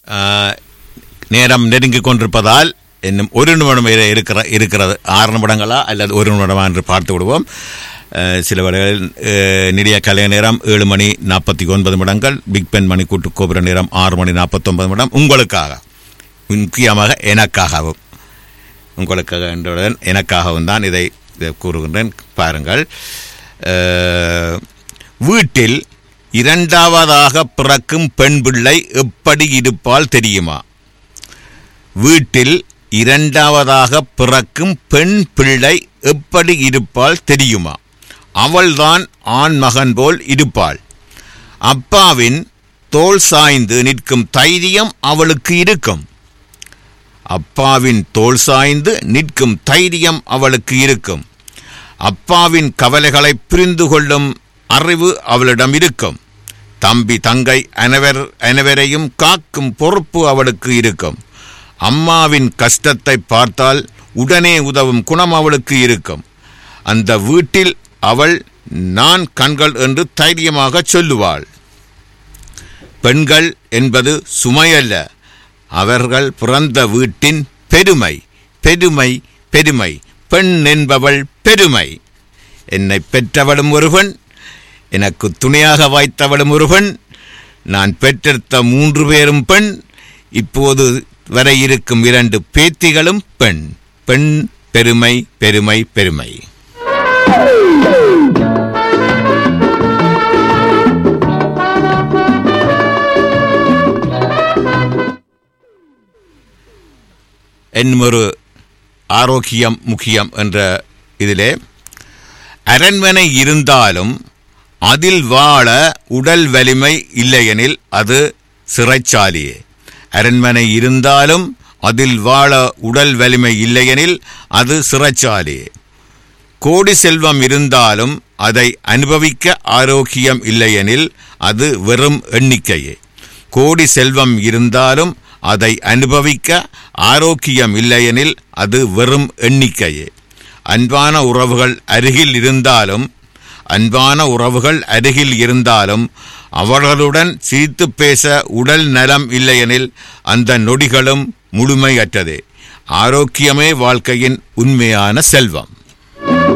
ஆஹ், நேரம் நெருங்கிக் கொண்டிருப்பதால் இன்னும் ஒரு நிமிடம் இரு- இருக்கிற இருக்கிறது ஆறு நிமிடங்களா அல்லது ஒரு நிமிடமா என்று பார்த்து விடுவோம் ஆஹ், சில வேளைகளில் ஆஹ், நிலைய கலைய நேரம் ஏழு மணி நாற்பத்தி ஒன்பது நிமிடங்கள் பிக் பென் மணி கூட்டு கோபுர நேரம் ஆறு மணி நாற்பத்தொன்பது நிமிடம் உங்களுக்காக முக்கியமாக எனக்காகவும் உங்களுக்காக என்றுடன் எனக்காகவும் தான் இதை இதை கூறுகின்றேன் பாருங்கள் அஹ், வீட்டில் இரண்டாவதாக பிறக்கும் பெண் பிள்ளை எப்படி இருப்பால் தெரியுமா வீட்டில் இரண்டாவதாக பிறக்கும் பெண் பிள்ளை எப்படி இருப்பால் தெரியுமா அவள்தான் ஆண் மகன் போல் இருப்பாள் அப்பாவின் தோள் சாய்ந்து நிற்கும் தைரியம் அவளுக்கு இருக்கும் அப்பாவின் தோள் சாய்ந்து நிற்கும் தைரியம் அவளுக்கு இருக்கும் அப்பாவின் கவலைகளை புரிந்து கொள்ளும் அறிவு அவளிடம் இருக்கும் தம்பி தங்கை அனைவர் அனைவரையும் காக்கும் பொறுப்பு அவளுக்கு இருக்கும் அம்மாவின் கஷ்டத்தை பார்த்தால் உடனே உதவும் குணம் அவளுக்கு இருக்கும் அந்த வீட்டில் அவள் நான் கண்கள் என்று தைரியமாக சொல்லுவாள் பெண்கள் என்பது சுமையல்ல அவர்கள் பிறந்த வீட்டின் பெருமை பெருமை பெருமை பெண் என்பவள் பெருமை என்னை பெற்றவளும் ஒருவன் எனக்கு துணையாக வாய்த்தவளும் ஒருவன் நான் பெற்றெடுத்த மூன்று பேரும் பெண் இப்போது வரை இருக்கும் இரண்டு பேத்திகளும் பெண் பெண் பெருமை பெருமை பெருமை என்னும் ஒரு ஆரோக்கியம் முக்கியம் என்ற இதிலே அரண்மனை இருந்தாலும் அதில் வாழ உடல் வலிமை இல்லையெனில் அது சிறைச்சாலியே அரண்மனை இருந்தாலும் அதில் வாழ உடல் வலிமை இல்லையெனில் அது சிறைச்சாலியே கோடி செல்வம் இருந்தாலும் அதை அனுபவிக்க ஆரோக்கியம் இல்லையெனில் அது வெறும் எண்ணிக்கையே கோடி செல்வம் இருந்தாலும் அதை அனுபவிக்க ஆரோக்கியம் இல்லையெனில் அது வெறும் எண்ணிக்கையே அன்பான உறவுகள் அருகில் இருந்தாலும் அன்பான உறவுகள் அருகில் இருந்தாலும் அவர்களுடன் சிரித்து பேச உடல் நலம் இல்லையெனில் அந்த நொடிகளும் முழுமையற்றதே ஆரோக்கியமே வாழ்க்கையின் உண்மையான செல்வம்